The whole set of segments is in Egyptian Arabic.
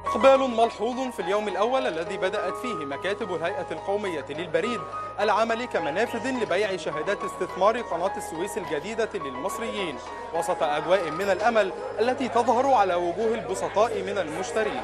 إقبال ملحوظ في اليوم الأول الذي بدأت فيه مكاتب الهيئة القومية للبريد العمل كمنافذ لبيع شهادات استثمار قناة السويس الجديدة للمصريين وسط أجواء من الأمل التي تظهر على وجوه البسطاء من المشترين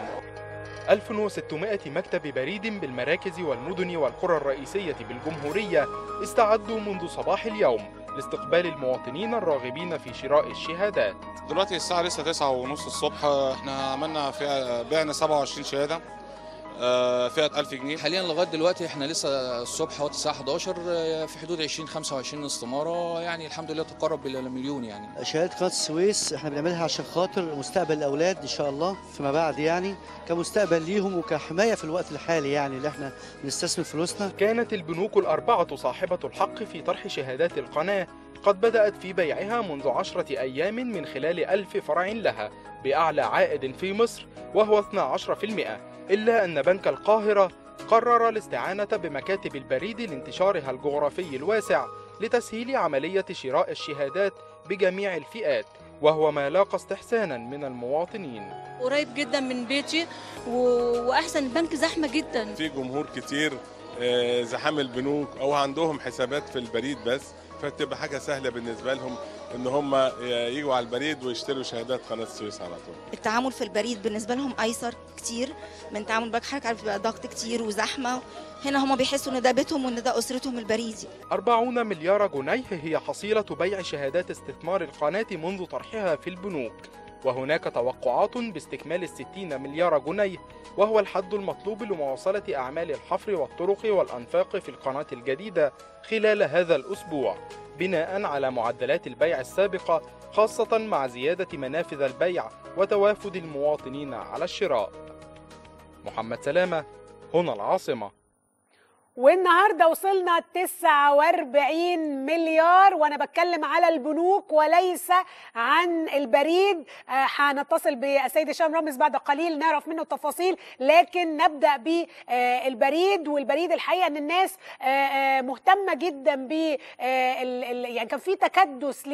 1600 مكتب بريد بالمراكز والمدن والقرى الرئيسية بالجمهورية استعدوا منذ صباح اليوم لاستقبال المواطنين الراغبين في شراء الشهادات دلوقتي الساعة لسه تسعة ونص الصبح احنا عملنا فيها بعنا 27 شهادة آه، فئة 1000 جنيه حاليا لغايه دلوقتي احنا لسه الصبح وقت الساعه 11 آه، في حدود 20 25 استماره يعني الحمد لله تقرب الى المليون يعني شهاده قناه السويس احنا بنعملها عشان خاطر مستقبل الاولاد ان شاء الله فيما بعد يعني كمستقبل ليهم وكحمايه في الوقت الحالي يعني اللي احنا بنستثمر فلوسنا كانت البنوك الأربعة صاحبة الحق في طرح شهادات القناة قد بدأت في بيعها منذ عشرة أيام من خلال ألف فرع لها بأعلى عائد في مصر وهو 12% إلا أن بنك القاهرة قرر الاستعانة بمكاتب البريد لانتشارها الجغرافي الواسع لتسهيل عملية شراء الشهادات بجميع الفئات وهو ما لاقى استحسانا من المواطنين قريب جدا من بيتي و... واحسن البنك زحمه جدا في جمهور كتير آه، زحام البنوك او عندهم حسابات في البريد بس فتبقى حاجه سهله بالنسبه لهم ان هم يجوا على البريد ويشتروا شهادات قناه السويس على طول التعامل في البريد بالنسبه لهم ايسر كتير من تعامل باك حضرتك عارف بيبقى ضغط كتير وزحمه هنا هم بيحسوا ان ده بيتهم وان ده اسرتهم البريدي 40 مليار جنيه هي حصيلة بيع شهادات استثمار القناة منذ طرحها في البنوك وهناك توقعات باستكمال الستين مليار جنيه وهو الحد المطلوب لمواصلة أعمال الحفر والطرق والأنفاق في القناة الجديدة خلال هذا الأسبوع بناء على معدلات البيع السابقة خاصة مع زيادة منافذ البيع وتوافد المواطنين على الشراء محمد سلامة هنا العاصمة والنهارده وصلنا 49 مليار وانا بتكلم على البنوك وليس عن البريد آه، هنتصل بالسيد هشام رامز بعد قليل نعرف منه التفاصيل لكن نبدا بالبريد والبريد الحقيقه ان الناس آه، آه، مهتمه جدا ب آه، ال- ال- يعني كان في تكدس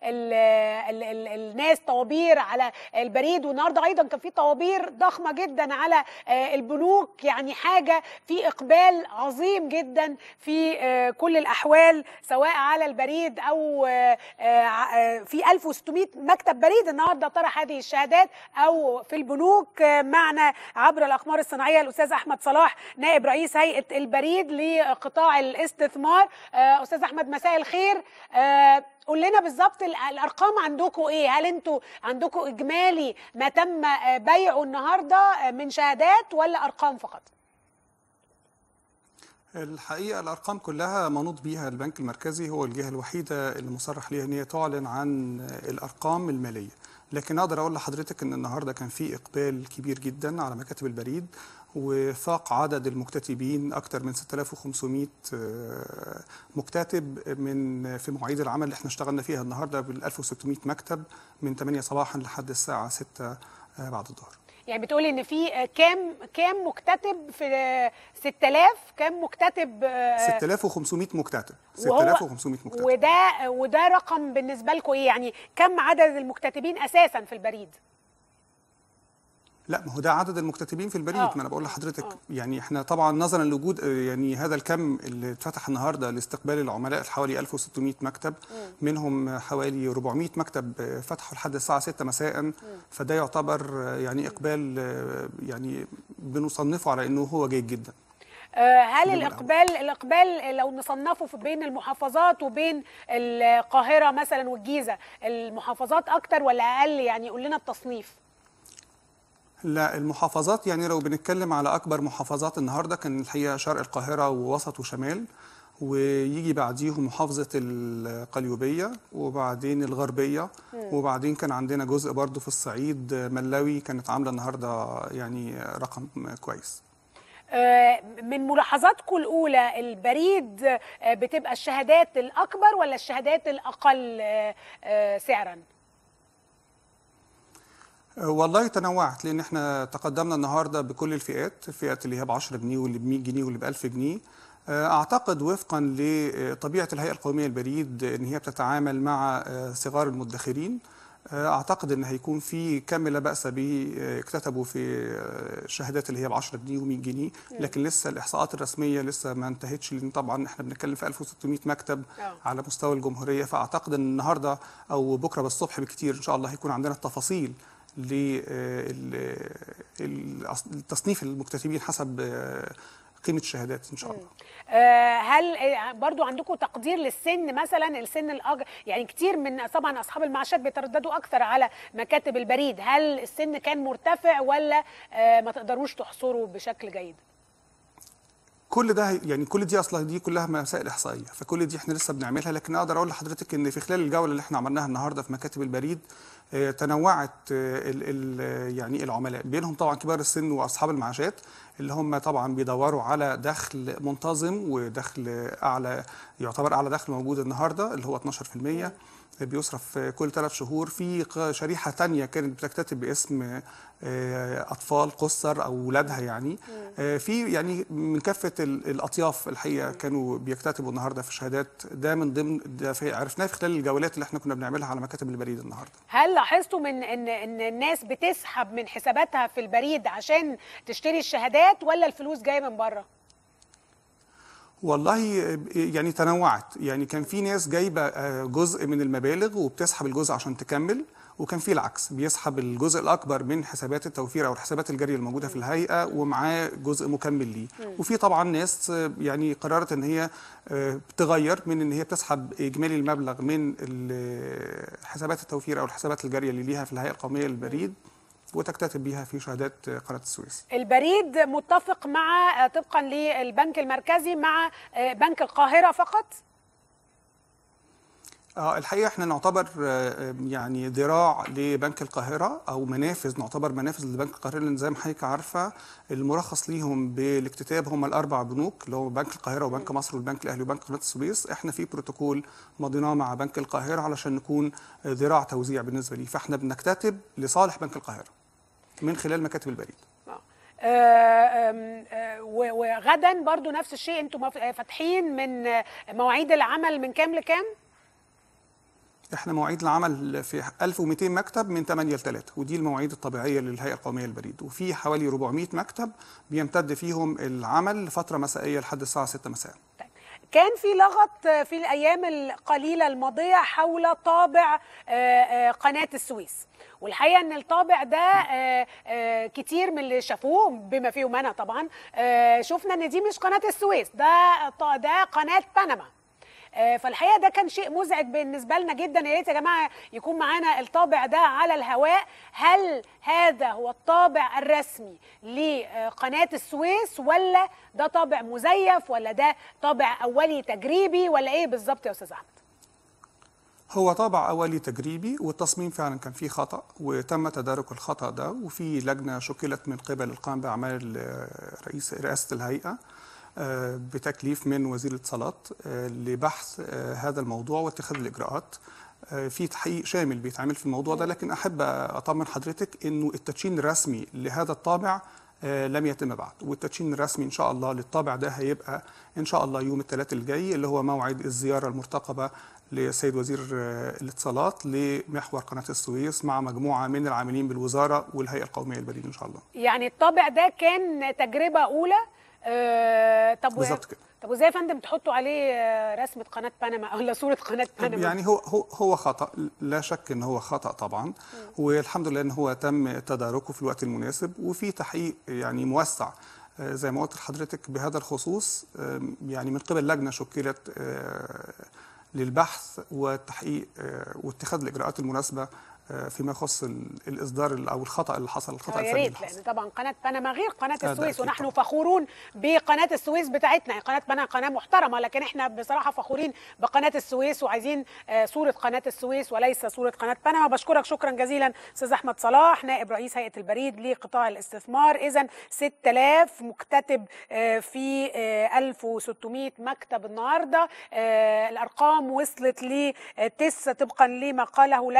للناس طوابير على البريد والنهارده ايضا كان في طوابير ضخمه جدا على آه، البنوك يعني حاجه في اقبال عظيم جدا في آه، كل الاحوال سواء على البريد او آه، آه، في 1600 مكتب بريد النهارده طرح هذه الشهادات او في البنوك آه، معنا عبر الاقمار الصناعيه الاستاذ احمد صلاح نائب رئيس هيئه البريد لقطاع الاستثمار آه، استاذ احمد مساء الخير آه، قول لنا بالظبط ال- الارقام عندكم ايه هل انتوا عندكم اجمالي ما تم آه، بيعه النهارده آه، من شهادات ولا ارقام فقط الحقيقة الأرقام كلها منوط بيها البنك المركزي هو الجهة الوحيدة اللي مصرح ليها إن هي تعلن عن الأرقام المالية لكن أقدر أقول لحضرتك إن النهاردة كان في إقبال كبير جدا على مكاتب البريد وفاق عدد المكتتبين أكثر من 6500 آه، مكتتب من في مواعيد العمل اللي احنا اشتغلنا فيها النهاردة بال 1600 مكتب من 8 صباحا لحد الساعة 6 آه، بعد الظهر يعني بتقولي ان في آه، كام كام مكتتب في آه، 6000 كام مكتتب آه، 6500 مكتتب وهو- 6500 مكتتب وده وده رقم بالنسبه لكم ايه يعني كم عدد المكتتبين اساسا في البريد لا ما هو ده عدد المكتتبين في البريد آه، ما انا بقول آه، لحضرتك آه. يعني احنا طبعا نظرا لوجود آه، يعني هذا الكم اللي اتفتح النهارده لاستقبال العملاء حوالي 1600 مكتب منهم حوالي 400 مكتب آه، فتحوا لحد الساعه 6 مساء فده يعتبر آه، يعني اقبال آه، يعني بنصنفه على انه هو جيد جدا آه، هل اليوم الاقبال الاقبال لو نصنفه في بين المحافظات وبين القاهره مثلا والجيزه المحافظات اكتر ولا اقل يعني قول لنا التصنيف لا المحافظات يعني لو بنتكلم على اكبر محافظات النهارده كان الحقيقه شرق القاهره ووسط وشمال ويجي بعديهم محافظه القليوبيه وبعدين الغربيه وبعدين كان عندنا جزء برضو في الصعيد ملاوي كانت عامله النهارده يعني رقم كويس آه، من ملاحظاتكم الاولى البريد آه، بتبقى الشهادات الاكبر ولا الشهادات الاقل آه، آه، سعرا والله تنوعت لان احنا تقدمنا النهارده بكل الفئات الفئات اللي هي ب 10 جنيه واللي ب 100 جنيه واللي ب 1000 جنيه اعتقد وفقا لطبيعه الهيئه القوميه للبريد ان هي بتتعامل مع صغار المدخرين آه، اعتقد ان هيكون في كم لا باس به آه، اكتتبوا في آه، الشهادات اللي هي ب 10 جنيه و100 جنيه لكن لسه الاحصاءات الرسميه لسه ما انتهتش لان طبعا احنا بنتكلم في 1600 مكتب آه. على مستوى الجمهوريه فاعتقد ان النهارده او بكره بالصبح بكتير ان شاء الله هيكون عندنا التفاصيل لتصنيف المكتتبين حسب آه، قيمه الشهادات ان شاء الله آه، هل آه، برضو عندكم تقدير للسن مثلا السن الأج... يعني كتير من طبعا اصحاب المعاشات بيترددوا اكثر على مكاتب البريد هل السن كان مرتفع ولا آه، ما تقدروش تحصروا بشكل جيد كل ده هي- يعني كل دي اصلا دي كلها مسائل احصائيه فكل دي احنا لسه بنعملها لكن اقدر اقول لحضرتك ان في خلال الجوله اللي احنا عملناها النهارده في مكاتب البريد آه، تنوعت آه، ال ال يعني العملاء بينهم طبعا كبار السن واصحاب المعاشات اللي هم طبعا بيدوروا على دخل منتظم ودخل اعلى يعتبر اعلى دخل موجود النهارده اللي هو 12% بيصرف كل ثلاث شهور في ق- شريحة تانية كانت بتكتتب باسم آه، أطفال قصر أو ولادها يعني آه، في يعني من كافة ال- الأطياف الحقيقة كانوا بيكتتبوا النهاردة في شهادات ده من ضمن ده في عرفناه في خلال الجولات اللي احنا كنا بنعملها على مكاتب البريد النهاردة هل لاحظتوا من ان ان الناس بتسحب من حساباتها في البريد عشان تشتري الشهادات ولا الفلوس جايه من بره والله يعني تنوعت يعني كان في ناس جايبه آه، جزء من المبالغ وبتسحب الجزء عشان تكمل وكان في العكس بيسحب الجزء الاكبر من حسابات التوفير او الحسابات الجاريه الموجوده في الهيئه ومعاه جزء مكمل ليه وفي طبعا ناس آه، يعني قررت ان هي آه، تغير من ان هي بتسحب اجمالي المبلغ من ال- حسابات التوفير او الحسابات الجاريه اللي ليها في الهيئه القوميه للبريد وتكتتب بيها في شهادات آه، قناه السويس البريد متفق مع طبقا للبنك المركزي مع بنك القاهره فقط اه الحقيقه احنا نعتبر آه، يعني ذراع لبنك القاهره او منافذ نعتبر منافذ لبنك القاهره لان زي ما حضرتك عارفه المرخص ليهم بالاكتتاب هم الاربع بنوك اللي هو بنك القاهره وبنك مصر والبنك الاهلي وبنك قناه السويس احنا في بروتوكول مضيناه مع بنك القاهره علشان نكون آه، ذراع توزيع بالنسبه ليه فاحنا بنكتتب لصالح بنك القاهره من خلال مكاتب البريد آه، آم، آه، و- وغدا برضو نفس الشيء انتم مف- فاتحين من آه، مواعيد العمل من كام لكام احنا مواعيد العمل في 1200 مكتب من 8 ل 3 ودي المواعيد الطبيعيه للهيئه القوميه للبريد وفي حوالي 400 مكتب بيمتد فيهم العمل لفتره مسائيه لحد الساعه 6 مساء كان في لغط في الايام القليله الماضيه حول طابع آه، آه، قناه السويس والحقيقه ان الطابع ده آه، آه، كتير من اللي شافوه بما فيهم انا طبعا آه، شفنا ان دي مش قناه السويس ده ده قناه بنما آه، فالحقيقه ده كان شيء مزعج بالنسبه لنا جدا يا ريت يا جماعه يكون معانا الطابع ده على الهواء هل هذا هو الطابع الرسمي لقناه السويس ولا ده طابع مزيف ولا ده طابع اولي تجريبي ولا ايه بالظبط يا استاذ احمد هو طابع اولي تجريبي والتصميم فعلا كان فيه خطا وتم تدارك الخطا ده وفي لجنه شكلت من قبل القائم باعمال آه، رئيس رئاسه الهيئه آه، بتكليف من وزير الاتصالات آه، لبحث آه، هذا الموضوع واتخاذ الاجراءات آه، في تحقيق شامل بيتعمل في الموضوع ده لكن احب اطمن حضرتك انه التدشين الرسمي لهذا الطابع آه، لم يتم بعد والتدشين الرسمي ان شاء الله للطابع ده هيبقى ان شاء الله يوم الثلاث الجاي اللي هو موعد الزياره المرتقبه للسيد وزير آه، الاتصالات لمحور قناه السويس مع مجموعه من العاملين بالوزاره والهيئه القوميه للبريد ان شاء الله يعني الطابع ده كان تجربه اولى آه طب و- بالظبط كده. طب وازاي يا فندم تحطوا عليه آه، رسمه قناه بنما ولا صوره قناه بنما يعني هو هو هو خطا لا شك ان هو خطا طبعا والحمد لله ان هو تم تداركه في الوقت المناسب وفي تحقيق يعني موسع آه، زي ما قلت لحضرتك بهذا الخصوص آم، يعني من قبل لجنه شكلت آه، للبحث والتحقيق آه، واتخاذ الاجراءات المناسبه آه، فيما يخص ال- الاصدار ال- او الخطا اللي حصل الخطا آه، يا الفني ريت اللي حصل لان طبعا قناه بنما غير قناه ده السويس أكيد ونحن طبعاً. فخورون بقناه السويس بتاعتنا يعني قناه بنما قناه محترمه لكن احنا بصراحه فخورين بقناه السويس وعايزين آه، صوره قناه السويس وليس صوره قناه بنما بشكرك شكرا جزيلا استاذ احمد صلاح نائب رئيس هيئه البريد لقطاع الاستثمار اذا 6000 مكتتب آه، في آه، 1600 مكتب النهارده آه، الارقام وصلت ل 9 طبقا لما قاله لنا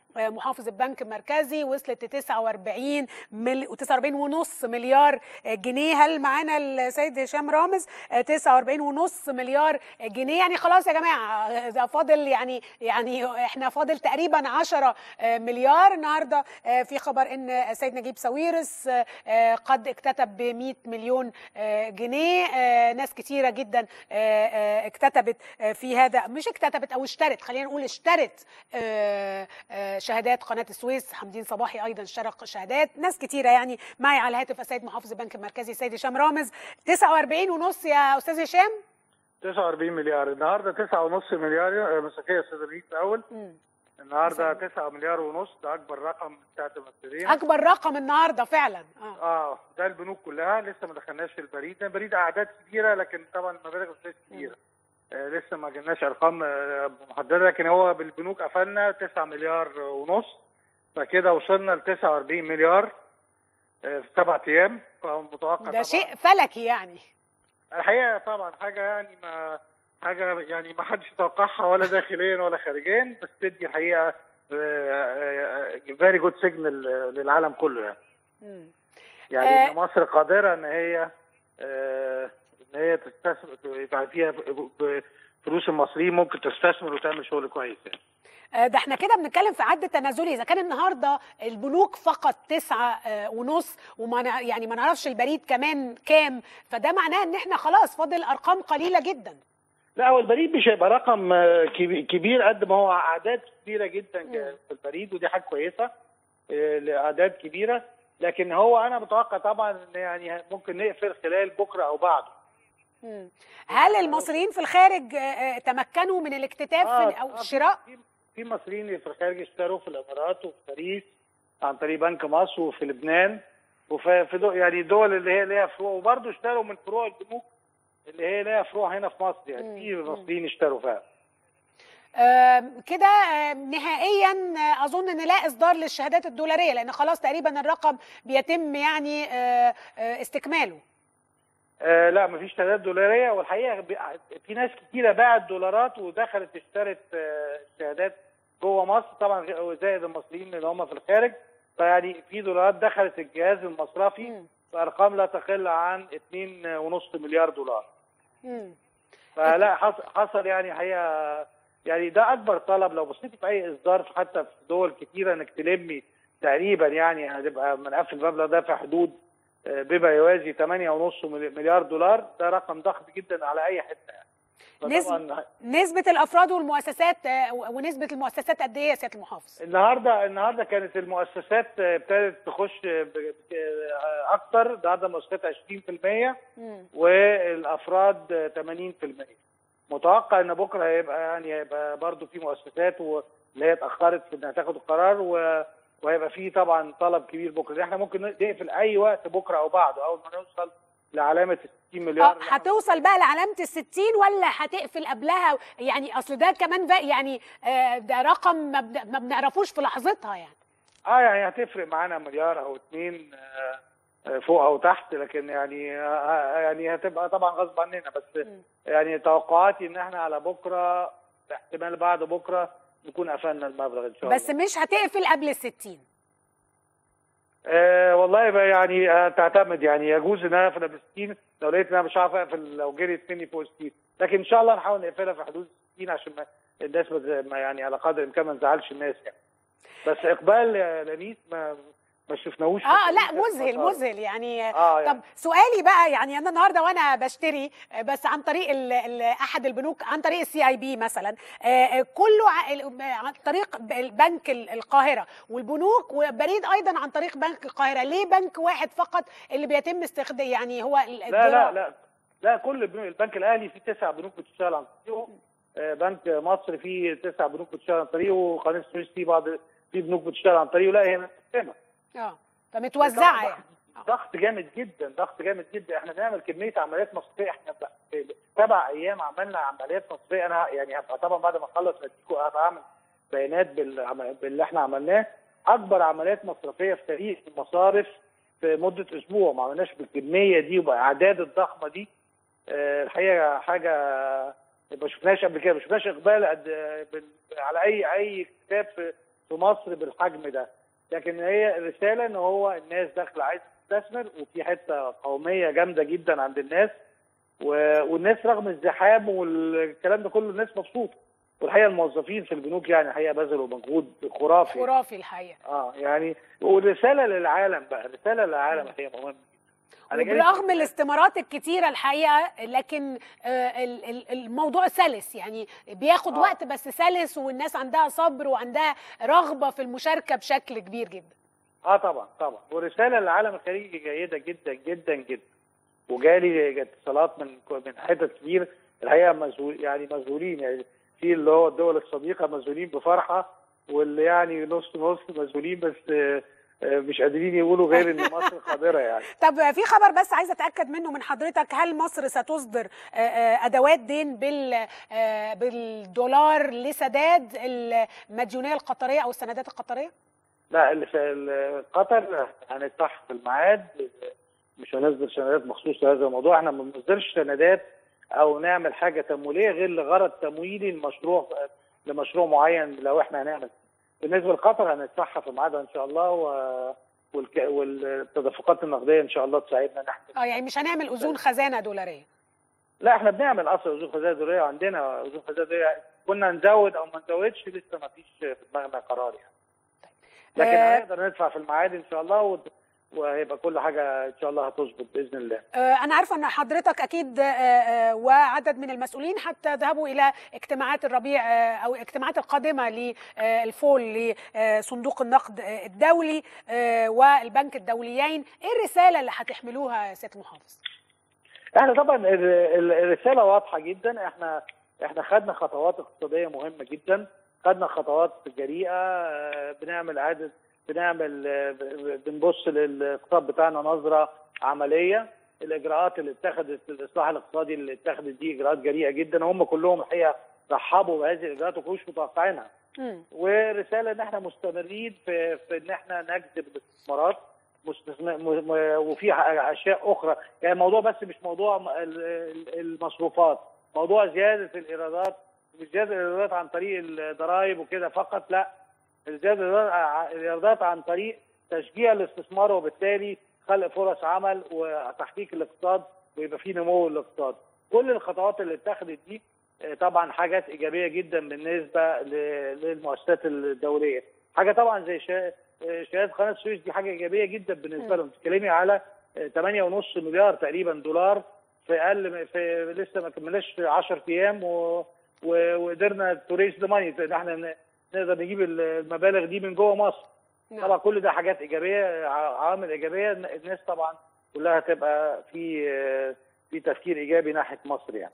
آه، محافظ البنك المركزي وصلت ل 49 مل... 49 ونص مليار آه، جنيه هل معانا السيد هشام رامز آه، 49 ونص مليار جنيه يعني خلاص يا جماعه آه، ده فاضل يعني يعني احنا فاضل تقريبا 10 آه، مليار النهارده آه، في خبر ان السيد نجيب ساويرس آه، آه، قد اكتتب ب 100 مليون آه، جنيه آه، ناس كتيره جدا آه، آه، اكتتبت آه، في هذا مش اكتتبت او اشترت خلينا نقول اشترت آه، آه، شهادات قناه السويس حمدين صباحي ايضا اشترى شهادات ناس كتيره يعني معي على الهاتف السيد محافظ البنك المركزي السيد هشام رامز 49 ونص يا استاذ هشام 49 مليار النهارده 9.5 مليار مساكيه استاذ رئيس الاول مم. النهارده 9 مليار ونص ده اكبر رقم بتاعت المبتدئين اكبر رقم النهارده فعلا اه اه ده البنوك كلها لسه ما دخلناش في البريد البريد اعداد كبيره لكن طبعا المبالغ مش كبيره آه لسه ما جبناش ارقام آه محدده لكن هو بالبنوك قفلنا 9 مليار ونص فكده وصلنا ل 49 مليار آه في سبع ايام فمتوقع ده طبعا شيء فلكي يعني الحقيقه طبعا حاجه يعني ما حاجه يعني ما حدش يتوقعها ولا داخليا ولا خارجيا بس تدي الحقيقه فيري جود سيجنال للعالم كله يعني مم. يعني آه. ان مصر قادره ان هي آه، ان هي تستثمر يبقى فيها ب- ب- فلوس المصريين ممكن تستثمر وتعمل شغل كويس يعني آه، ده احنا كده بنتكلم في عد تنازلي اذا كان النهارده البنوك فقط تسعة آه، ونص وما نع- يعني ما نعرفش البريد كمان كام فده معناه ان احنا خلاص فاضل ارقام قليله جدا لا هو البريد مش هيبقى رقم آه، كبي- كبير قد ما هو اعداد كبيره جدا ك- في البريد ودي حاجه كويسه آه، لاعداد كبيره لكن هو انا متوقع طبعا ان يعني ممكن نقفل خلال بكره او بعده مم. هل المصريين في الخارج آه، آه، تمكنوا من الاكتتاف آه، في- او آه، الشراء في في مصريين في الخارج اشتروا في الامارات وفي باريس عن طريق بنك مصر وفي لبنان وفي في دول يعني دول اللي هي ليها فروع وبرضه اشتروا من فروع البنوك اللي هي ليها فروع هنا في مصر يعني في مصريين اشتروا فعلا آم، كده آم، نهائيا آه، اظن ان لا اصدار للشهادات الدولاريه لان خلاص تقريبا الرقم بيتم يعني آه، آه، استكماله آه لا مفيش شهادات دولاريه والحقيقه بي- في ناس كتيره باعت دولارات ودخلت اشترت آه شهادات جوه مصر طبعا غ- زائد المصريين اللي هم في الخارج فيعني في دولارات دخلت الجهاز المصرفي بارقام لا تقل عن 2.5 مليار دولار مم. فلا حصل, حصل يعني حقيقه يعني ده اكبر طلب لو بصيتي في اي اصدار في- حتى في دول كتيره انك تلمي تقريبا يعني هتبقى بنقفل المبلغ ده في حدود آه، بما يوازي 8.5 ملي- مليار دولار ده رقم ضخم جدا على اي حته يعني فطبعا نسبة الأفراد والمؤسسات آه، ونسبة المؤسسات قد إيه يا سيادة المحافظ؟ النهارده النهارده كانت المؤسسات آه، ابتدت تخش ب- ب- آه، اكتر النهارده المؤسسات 20% مم. والافراد آه، 80% متوقع ان بكره هيبقى يعني هيبقى برضو في مؤسسات و- اللي هي اتاخرت في انها تاخد القرار و... وهيبقى في طبعا طلب كبير بكره احنا ممكن نقفل اي وقت بكره او بعده اول ما نوصل لعلامه 60 مليار آه، هتوصل بقى لعلامة الستين ولا هتقفل قبلها يعني أصل ده كمان بقى يعني آه، ده رقم ما بن- ما بنعرفوش في لحظتها يعني اه يعني هتفرق معانا مليار او اتنين آه، آه، فوق او تحت لكن يعني آه، يعني هتبقى طبعا غصب عننا بس يعني توقعاتي ان احنا على بكره احتمال بعد بكره نكون قفلنا المبلغ ان شاء الله بس مش هتقفل قبل الستين آه والله بقى يعني آه تعتمد يعني يجوز ان انا اقفل ب 60 لو لقيت ان انا مش عارف اقفل لو جريت مني فوق 60 لكن ان شاء الله نحاول نقفلها في حدود 60 عشان ما الناس ما ما يعني على قدر الامكان ما نزعلش الناس يعني بس اقبال يا لميس ما ما شفناهوش في اه لا التاريخ مذهل المسار. مذهل يعني آه، يعني. طب سؤالي بقى يعني انا النهارده وانا بشتري آه، بس عن طريق ال ال احد البنوك عن طريق السي اي بي مثلا آه، آه، كله ع- ال- عن طريق ب- البنك ال- القاهره والبنوك وبريد ايضا عن طريق بنك القاهره ليه بنك واحد فقط اللي بيتم استخدام يعني هو ال- لا لا الدرا- لا لا كل البنوك البنك الاهلي فيه تسع بنوك بتشتغل عن طريقه آه، بنك مصر فيه تسع بنوك بتشتغل عن طريقه وقناه السويس فيه بعض في بنوك بتشتغل عن طريقه لا هي مقسمه اه فمتوزعه يعني ضغط جامد جدا ضغط جامد جدا احنا بنعمل كميه عمليات مصرفيه احنا ب- سبع ايام عملنا عمليات مصرفيه انا يعني هبقى طبعا بعد ما اخلص هديكوا هبقى اعمل بيانات بالعم- باللي احنا عملناه اكبر عمليات مصرفيه في تاريخ المصارف في مده اسبوع ما عملناش بالكميه دي وباعداد الضخمه دي آه، الحقيقه حاجه ما شفناش قبل كده ما شفناش اقبال قد بال- على اي اي كتاب في في مصر بالحجم ده لكن هي الرساله ان هو الناس داخله عايزه تستثمر وفي حته قوميه جامده جدا عند الناس و- والناس رغم الزحام والكلام ده كله الناس مبسوطه والحقيقه الموظفين في البنوك يعني الحقيقه بذلوا مجهود خرافي خرافي الحقيقه اه يعني والرساله للعالم بقى رساله للعالم هي مهمه أنا جاي- وبرغم الاستمارات الكتيرة الحقيقة لكن آه، ال- ال- الموضوع سلس يعني بياخد آه. وقت بس سلس والناس عندها صبر وعندها رغبة في المشاركة بشكل كبير جدا اه طبعا طبعا ورساله للعالم الخليجي جيده جدا جدا جدا وجالي اتصالات من من حتت كتير الحقيقه مذهول يعني مذهولين يعني في اللي هو الدول الصديقه مذهولين بفرحه واللي يعني نص نص مذهولين بس آه، آه، مش قادرين يقولوا غير ان مصر قادره يعني طب في خبر بس عايزة أتأكد منه من حضرتك هل مصر ستصدر آه، آه، أدوات دين بال آه، بالدولار لسداد المديونية القطرية أو السندات القطرية؟ لا اللي في ال- قطر هنفتح في الميعاد مش هنصدر سندات مخصوص لهذا الموضوع احنا ما بنصدرش سندات او نعمل حاجه تمويليه غير لغرض تمويلي المشروع لمشروع معين لو احنا هنعمل بالنسبه لقطر هندفعها في ميعادها ان شاء الله و والك... والتدفقات النقديه ان شاء الله تساعدنا نحن اه يعني مش هنعمل أذون خزانة دولارية لا احنا بنعمل اصلا اذون خزانه دولاريه وعندنا اذون خزانه دولاريه كنا نزود او ما نزودش لسه ما فيش في دماغنا قرار يعني لكن آه. هنقدر ندفع في الميعاد ان شاء الله و... وهيبقى كل حاجه ان شاء الله هتظبط باذن الله آه، أنا عارفة أن حضرتك أكيد آه، آه، وعدد من المسؤولين حتى ذهبوا إلى اجتماعات الربيع آه، أو الاجتماعات القادمة للفول لصندوق النقد آه، الدولي آه، والبنك الدوليين إيه الرسالة اللي هتحملوها يا سيادة المحافظ؟ احنا طبعا ال- ال- الرساله واضحه جدا احنا احنا خدنا خطوات اقتصاديه مهمه جدا خدنا خطوات جريئه آه، بنعمل اعاده بنعمل آه، ب- ب- بنبص للاقتصاد بتاعنا نظره عمليه الاجراءات اللي اتخذت الاصلاح الاقتصادي اللي اتخذت دي اجراءات جريئه جدا هم كلهم الحقيقه رحبوا بهذه الاجراءات وما كانوش متوقعينها مم. ورساله ان احنا مستمرين في في ان احنا نجذب الاستثمارات مستثمر م- م- وفي ح- اشياء اخرى يعني الموضوع بس مش موضوع م- ال- ال- المصروفات موضوع زياده الايرادات مش زياده الايرادات عن طريق الضرائب وكده فقط لا زياده الإيرادات ع- الايرادات عن طريق تشجيع الاستثمار وبالتالي خلق فرص عمل وتحقيق الاقتصاد ويبقى في نمو الاقتصاد كل الخطوات اللي اتخذت دي آه، طبعا حاجات ايجابيه جدا بالنسبه ل- للمؤسسات الدوليه حاجه طبعا زي شا- آه، شهاده قناه السويس دي حاجه ايجابيه جدا بالنسبه لهم بتتكلمي على آه، 8.5 مليار تقريبا دولار في اقل من- في لسه ما كملناش 10 ايام و... و... وقدرنا توريس ذا ماني ان احنا ن- نقدر نجيب المبالغ دي من جوه مصر نعم. طبعا كل ده حاجات ايجابيه ع- عوامل ايجابيه الناس طبعا كلها تبقى في آه، في تفكير ايجابي ناحيه مصر يعني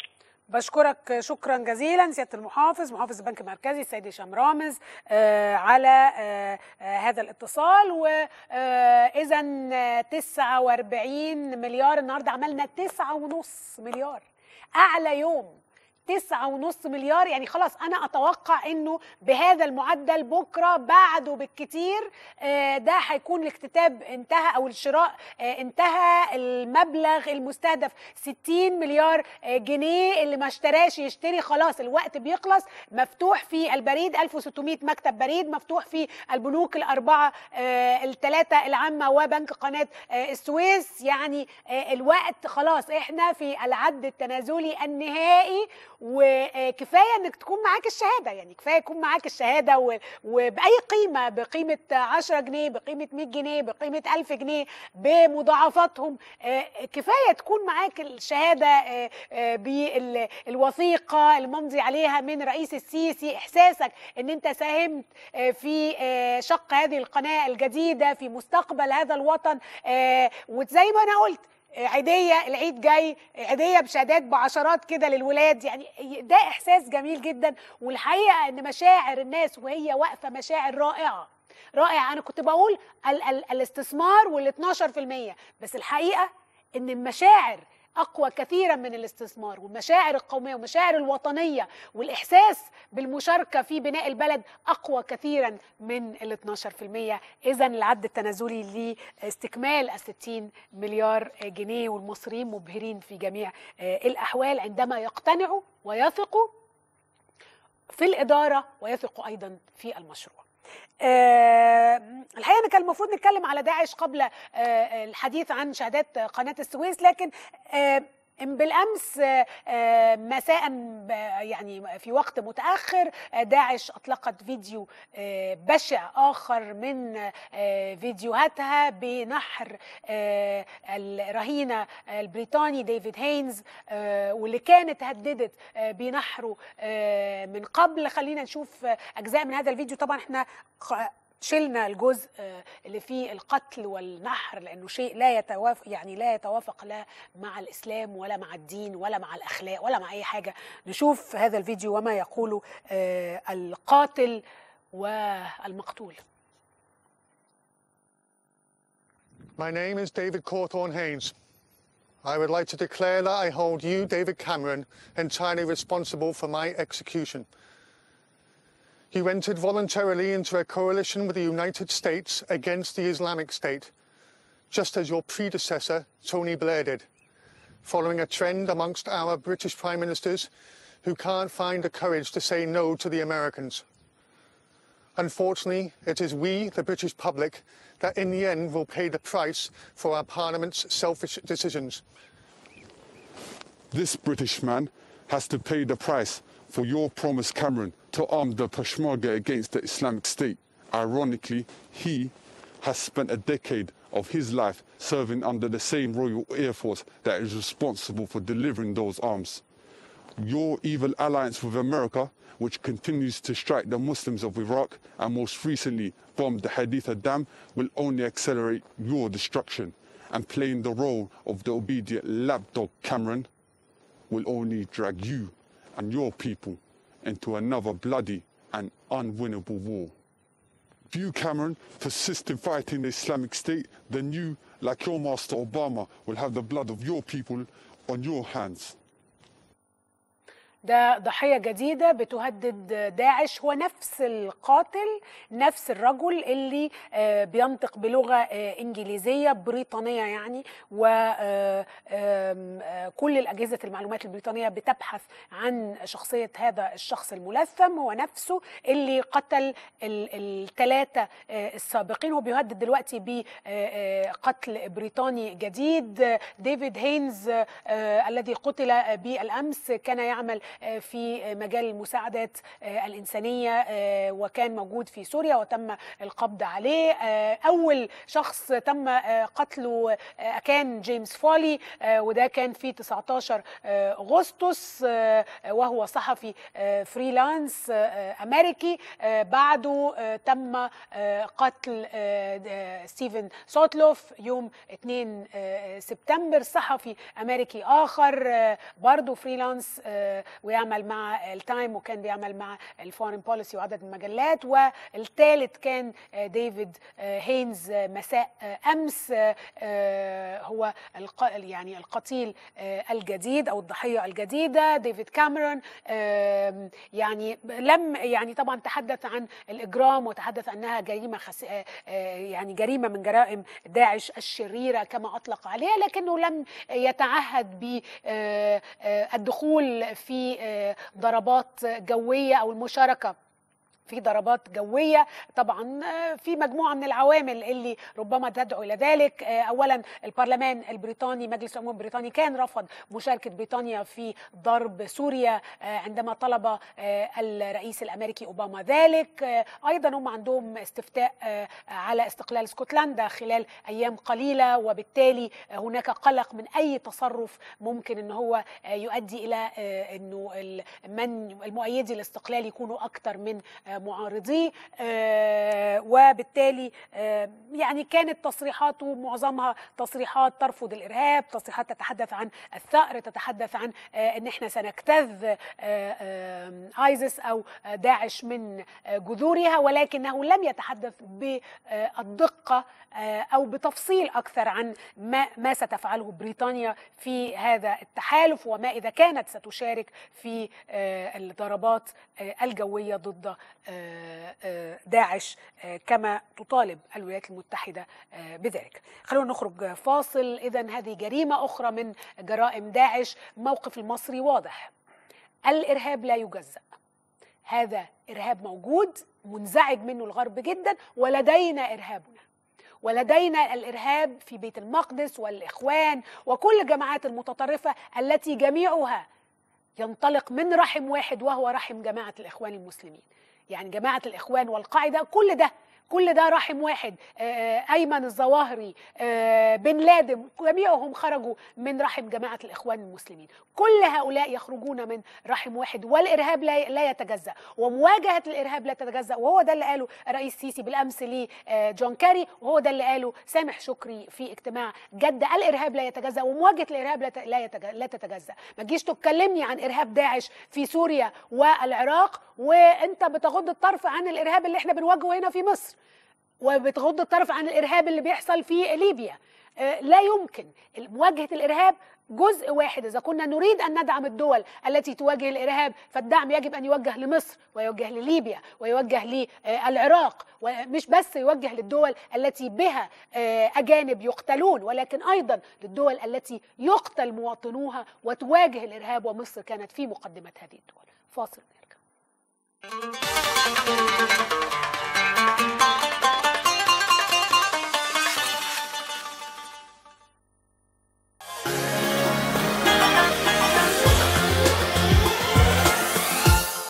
بشكرك شكرا جزيلا سياده المحافظ محافظ البنك المركزي السيد هشام رامز آه، على آه، آه، هذا الاتصال واذا 49 مليار النهارده عملنا 9.5 مليار اعلى يوم تسعة ونص مليار يعني خلاص أنا أتوقع أنه بهذا المعدل بكرة بعده بالكتير آه، ده هيكون الاكتتاب انتهى أو الشراء آه، انتهى المبلغ المستهدف 60 مليار آه، جنيه اللي ما اشتراش يشتري خلاص الوقت بيخلص مفتوح في البريد 1600 مكتب بريد مفتوح في البنوك الأربعة آه، الثلاثة العامة وبنك قناة آه، السويس يعني آه، الوقت خلاص احنا في العد التنازلي النهائي وكفايه انك تكون معاك الشهاده يعني كفايه يكون معاك الشهاده و- وباي قيمه بقيمه 10 جنيه بقيمه 100 جنيه بقيمه 1000 جنيه بمضاعفاتهم آه، كفايه تكون معاك الشهاده آه، آه، بالوثيقه الممضي عليها من رئيس السيسي احساسك ان انت ساهمت آه، في آه، شق هذه القناه الجديده في مستقبل هذا الوطن آه، وزي ما انا قلت عيديه العيد جاي عيديه بشهادات بعشرات كده للولاد يعني ده احساس جميل جدا والحقيقه ان مشاعر الناس وهي واقفه مشاعر رائعه رائعه انا كنت بقول ال ال الاستثمار وال 12% بس الحقيقه ان المشاعر اقوى كثيرا من الاستثمار والمشاعر القوميه والمشاعر الوطنيه والاحساس بالمشاركه في بناء البلد اقوى كثيرا من ال 12% اذا العد التنازلي لاستكمال ال 60 مليار جنيه والمصريين مبهرين في جميع آه، الاحوال عندما يقتنعوا ويثقوا في الاداره ويثقوا ايضا في المشروع آه، الحقيقه إن كان المفروض نتكلم على داعش قبل آه، الحديث عن شهادات قناه السويس لكن آه، بالامس آه، آه، مساء ب- يعني في وقت متاخر آه، داعش اطلقت فيديو آه، بشع اخر من آه، فيديوهاتها بنحر آه، الرهينه البريطاني ديفيد هينز آه، واللي كانت هددت آه، بنحره آه، من قبل خلينا نشوف آه، اجزاء من هذا الفيديو طبعا احنا خ- شلنا الجزء آه، اللي فيه القتل والنحر لانه شيء لا يتوافق يعني لا يتوافق لا مع الاسلام ولا مع الدين ولا مع الاخلاق ولا مع اي حاجه نشوف هذا الفيديو وما يقوله آه، القاتل والمقتول My name is David Cawthorne Haynes. I would like to declare that I hold you, David Cameron, entirely responsible for my execution. You entered voluntarily into a coalition with the United States against the Islamic State, just as your predecessor, Tony Blair, did, following a trend amongst our British prime ministers who can't find the courage to say no to the Americans. Unfortunately, it is we, the British public, that in the end will pay the price for our Parliament's selfish decisions. This British man has to pay the price for your promise, Cameron, to arm the Peshmerga against the Islamic State. Ironically, he has spent a decade of his life serving under the same Royal Air Force that is responsible for delivering those arms. Your evil alliance with America, which continues to strike the Muslims of Iraq and most recently bombed the Haditha Dam, will only accelerate your destruction. And playing the role of the obedient lapdog Cameron will only drag you and your people into another bloody and unwinnable war. If you, Cameron, persist in fighting the Islamic State, then you, like your master Obama, will have the blood of your people on your hands. ده ضحية جديدة بتهدد داعش هو نفس القاتل نفس الرجل اللي آه، بينطق بلغة آه، إنجليزية بريطانية يعني وكل الأجهزة المعلومات البريطانية بتبحث عن شخصية هذا الشخص الملثم هو نفسه اللي قتل الثلاثة السابقين هو بيهدد دلوقتي بقتل بريطاني جديد آه، ديفيد هينز آه، آه، الذي قتل بالأمس كان يعمل آه، في مجال المساعدات آه، الإنسانية آه، وكان موجود في سوريا وتم القبض عليه آه، أول شخص تم آه، قتله آه، كان جيمس فولي آه، وده كان في 19 آه، أغسطس آه، وهو صحفي آه، فريلانس آه، أمريكي آه، بعده آه، تم آه، قتل آه، آه، ستيفن سوتلوف يوم 2 آه، سبتمبر صحفي أمريكي آخر آه، برضه فريلانس آه، ويعمل مع التايم وكان بيعمل مع الفورين بوليسي وعدد من المجلات والثالث كان آه، ديفيد آه، هينز آه، مساء آه، امس آه، آه، هو الق- يعني القتيل آه، الجديد او الضحيه الجديده ديفيد كاميرون آم، يعني لم يعني طبعا تحدث عن الاجرام وتحدث انها جريمه خس... آه، آه، يعني جريمه من جرائم داعش الشريره كما اطلق عليها لكنه لم يتعهد بالدخول في آه، ضربات جويه او المشاركه في ضربات جويه طبعا آه، في مجموعه من العوامل اللي ربما تدعو الى ذلك آه، اولا البرلمان البريطاني مجلس الامم البريطاني كان رفض مشاركه بريطانيا في ضرب سوريا آه، عندما طلب آه، الرئيس الامريكي اوباما ذلك آه، ايضا هم عندهم استفتاء آه، على استقلال اسكتلندا خلال ايام قليله وبالتالي آه، هناك قلق من اي تصرف ممكن ان هو آه، يؤدي الى آه، انه ال- من المؤيدي الاستقلال يكونوا اكثر من آه، معارضيه آه، وبالتالي آه، يعني كانت تصريحاته معظمها تصريحات ترفض الارهاب تصريحات تتحدث عن الثأر تتحدث عن آه، ان احنا سنجتاز آه، آه، ايزس او آه، داعش من آه، جذورها ولكنه لم يتحدث بالدقه آه، او بتفصيل اكثر عن ما ما ستفعله بريطانيا في هذا التحالف وما اذا كانت ستشارك في آه، الضربات آه، الجويه ضد آه، آه، داعش آه، كما تطالب الولايات المتحده آه، بذلك. خلونا نخرج فاصل اذا هذه جريمه اخرى من جرائم داعش موقف المصري واضح. الارهاب لا يجزأ. هذا ارهاب موجود منزعج منه الغرب جدا ولدينا ارهابنا ولدينا الارهاب في بيت المقدس والاخوان وكل الجماعات المتطرفه التي جميعها ينطلق من رحم واحد وهو رحم جماعه الاخوان المسلمين يعني جماعه الاخوان والقاعده كل ده كل ده رحم واحد آه، ايمن الظواهري آه، بن لادن جميعهم خرجوا من رحم جماعه الاخوان المسلمين كل هؤلاء يخرجون من رحم واحد والارهاب لا لا يتجزا ومواجهه الارهاب لا تتجزا وهو ده اللي قاله الرئيس السيسي بالامس لجون كاري وهو ده اللي قاله سامح شكري في اجتماع جده الارهاب لا يتجزا ومواجهه الارهاب لا ت- لا يتج- لا تتجزا ما تجيش تكلمني عن ارهاب داعش في سوريا والعراق وانت بتغض الطرف عن الارهاب اللي احنا بنواجهه هنا في مصر وبتغض الطرف عن الارهاب اللي بيحصل في ليبيا آه، لا يمكن مواجهه الارهاب جزء واحد اذا كنا نريد ان ندعم الدول التي تواجه الارهاب فالدعم يجب ان يوجه لمصر ويوجه لليبيا ويوجه للعراق ومش بس يوجه للدول التي بها آه، اجانب يقتلون ولكن ايضا للدول التي يقتل مواطنوها وتواجه الارهاب ومصر كانت في مقدمه هذه الدول فاصل نرجع